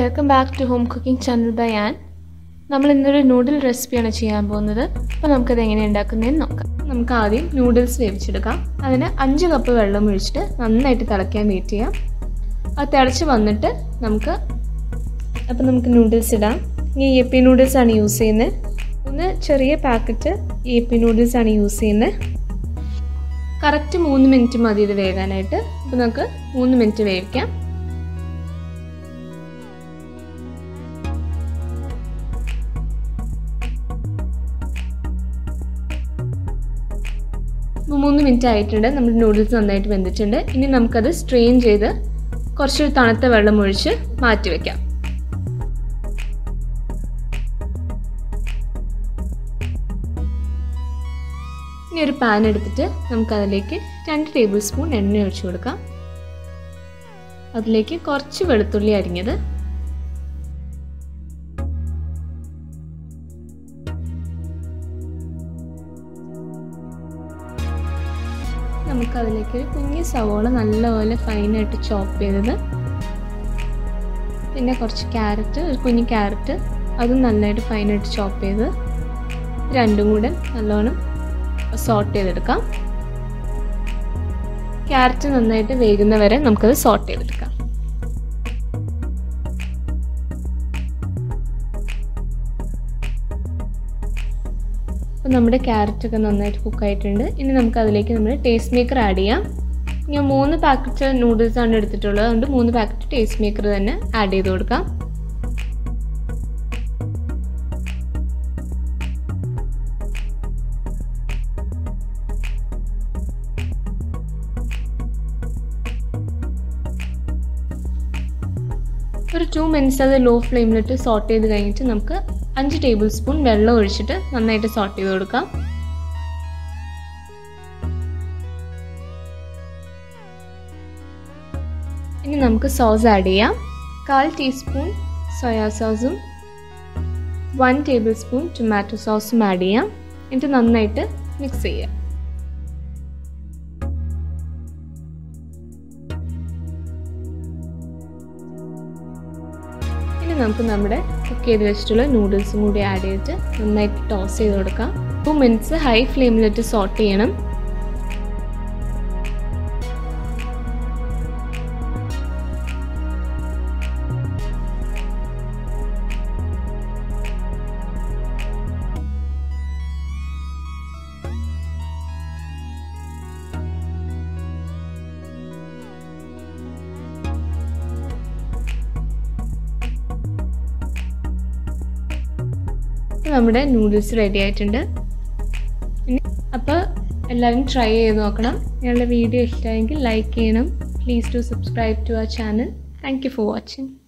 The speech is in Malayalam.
welcome back to home cooking channel by Ann നമ്മൾ ഇന്നൊരു നൂഡിൽ റെസിപ്പിയാണ് ചെയ്യാൻ പോകുന്നത് അപ്പോൾ നമുക്കത് എങ്ങനെ ഉണ്ടാക്കുന്നതെന്ന് നോക്കാം നമുക്ക് ആദ്യം നൂഡിൽസ് വേവിച്ചെടുക്കാം അതിന് അഞ്ച് കപ്പ് വെള്ളം ഒഴിച്ചിട്ട് നന്നായിട്ട് തിളയ്ക്കാൻ വെയിറ്റ് ചെയ്യാം അത് തിളച്ച് വന്നിട്ട് നമുക്ക് അപ്പോൾ നമുക്ക് നൂഡിൽസ് ഇടാം ഈ എപ്പി നൂഡിൽസ് ആണ് യൂസ് ചെയ്യുന്നത് ഒന്ന് ചെറിയ പാക്കറ്റ് എപ്പി നൂഡിൽസ് ആണ് യൂസ് ചെയ്യുന്നത് കറക്റ്റ് മൂന്ന് മിനിറ്റ് മതി ഇത് വേകാനായിട്ട് അപ്പോൾ നമുക്ക് മൂന്ന് മിനിറ്റ് വേവിക്കാം ഇപ്പോൾ മൂന്ന് മിനിറ്റ് ആയിട്ടുണ്ട് നമ്മുടെ നൂഡിൽസ് നന്നായിട്ട് വെന്തിട്ടുണ്ട് ഇനി നമുക്കത് സ്ട്രെയിൻ ചെയ്ത് കുറച്ചൊരു തണുത്ത വെള്ളം ഒഴിച്ച് മാറ്റി വയ്ക്കാം ഇനി ഒരു പാൻ എടുത്തിട്ട് നമുക്കതിലേക്ക് രണ്ട് ടേബിൾ സ്പൂൺ എണ്ണ ഒഴിച്ചു കൊടുക്കാം അതിലേക്ക് കുറച്ച് വെളുത്തുള്ളി അരിഞ്ഞത് നമുക്കതിലേക്ക് ഒരു കുഞ്ഞ് സവോള നല്ലപോലെ ഫൈനായിട്ട് ചോപ്പ് ചെയ്തത് പിന്നെ കുറച്ച് ക്യാരറ്റ് ഒരു കുഞ്ഞ് ക്യാരറ്റ് അതും നന്നായിട്ട് ഫൈനായിട്ട് ചോപ്പ് ചെയ്ത് രണ്ടും കൂടെ നല്ലോണം സോട്ട് ചെയ്തെടുക്കാം ക്യാരറ്റ് നന്നായിട്ട് വേകുന്ന വരെ നമുക്കത് സോട്ട് ചെയ്തെടുക്കാം അപ്പോൾ നമ്മുടെ ക്യാരറ്റൊക്കെ നന്നായിട്ട് കുക്കായിട്ടുണ്ട് ഇനി നമുക്ക് അതിലേക്ക് നമ്മൾ ടേസ്റ്റ് മേക്കർ ആഡ് ചെയ്യാം ഞാൻ മൂന്ന് പാക്കറ്റ് നൂഡിൽസ് ആണ് എടുത്തിട്ടുള്ളത് അതുകൊണ്ട് മൂന്ന് പാക്കറ്റ് ടേസ്റ്റ് മേക്കർ തന്നെ ആഡ് ചെയ്ത് കൊടുക്കാം ഒരു ടു മിനിറ്റ്സ് അത് ലോ ഫ്ലെയിമിലിട്ട് സോട്ട് ചെയ്ത് കഴിഞ്ഞിട്ട് നമുക്ക് അഞ്ച് ടേബിൾ സ്പൂൺ വെള്ളം ഒഴിച്ചിട്ട് നന്നായിട്ട് സോട്ട് ചെയ്ത് കൊടുക്കാം ഇനി നമുക്ക് സോസ് ആഡ് ചെയ്യാം കാൽ ടീസ്പൂൺ സോയാ സോസും വൺ ടേബിൾ സ്പൂൺ ടൊമാറ്റോ സോസും ആഡ് ചെയ്യാം എന്നിട്ട് നന്നായിട്ട് മിക്സ് ചെയ്യാം ഇനി നമുക്ക് നമ്മുടെ കുക്ക് ചെയ്ത് വെച്ചിട്ടുള്ള നൂഡിൽസും കൂടി ആഡ് ചെയ്തിട്ട് നന്നായിട്ട് ടോസ് ചെയ്ത് കൊടുക്കാം ടു മിനിറ്റ്സ് ഹൈ ഫ്ലെയിമിലിട്ട് സോട്ട് ചെയ്യണം നമ്മുടെ നൂഡിൽസ് റെഡി ആയിട്ടുണ്ട് അപ്പോൾ എല്ലാവരും ട്രൈ ചെയ്ത് നോക്കണം ഞങ്ങളുടെ വീഡിയോ ഇഷ്ടമായെങ്കിൽ ലൈക്ക് ചെയ്യണം please do subscribe to our channel thank you for watching